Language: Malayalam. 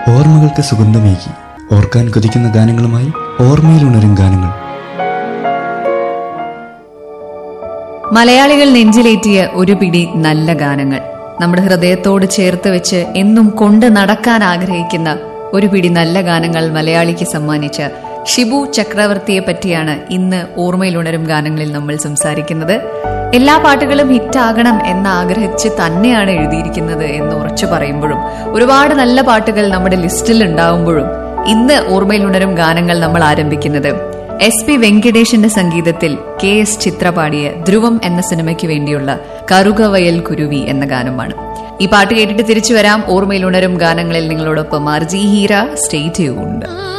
ഓർമ്മകൾക്ക് സുഗന്ധമേകി ഓർക്കാൻ കൊതിക്കുന്ന ഗാനങ്ങളുമായി ഓർമ്മയിലുണരും ഗാനങ്ങൾ മലയാളികൾ നെഞ്ചിലേറ്റിയ ഒരു പിടി നല്ല ഗാനങ്ങൾ നമ്മുടെ ഹൃദയത്തോട് ചേർത്ത് വെച്ച് എന്നും കൊണ്ട് നടക്കാൻ ആഗ്രഹിക്കുന്ന ഒരു പിടി നല്ല ഗാനങ്ങൾ മലയാളിക്ക് സമ്മാനിച്ച ഷിബു ചക്രവർത്തിയെ പറ്റിയാണ് ഇന്ന് ഓർമ്മയിലുണരും ഗാനങ്ങളിൽ നമ്മൾ സംസാരിക്കുന്നത് എല്ലാ പാട്ടുകളും ഹിറ്റാകണം എന്ന് ആഗ്രഹിച്ച് തന്നെയാണ് എഴുതിയിരിക്കുന്നത് എന്ന് ഉറച്ചു പറയുമ്പോഴും ഒരുപാട് നല്ല പാട്ടുകൾ നമ്മുടെ ലിസ്റ്റിൽ ഉണ്ടാവുമ്പോഴും ഇന്ന് ഓർമ്മയിലുണരും ഗാനങ്ങൾ നമ്മൾ ആരംഭിക്കുന്നത് എസ് പി വെങ്കടേഷിന്റെ സംഗീതത്തിൽ കെ എസ് ചിത്ര പാടിയ ധ്രുവം എന്ന സിനിമയ്ക്ക് വേണ്ടിയുള്ള കറുകവയൽ കുരുവി എന്ന ഗാനമാണ് ഈ പാട്ട് കേട്ടിട്ട് തിരിച്ചു വരാം ഓർമ്മയിൽ ഉണരും ഗാനങ്ങളിൽ നിങ്ങളോടൊപ്പം ആർജി ഹീര സ്റ്റേ ട്യൂൺഡ്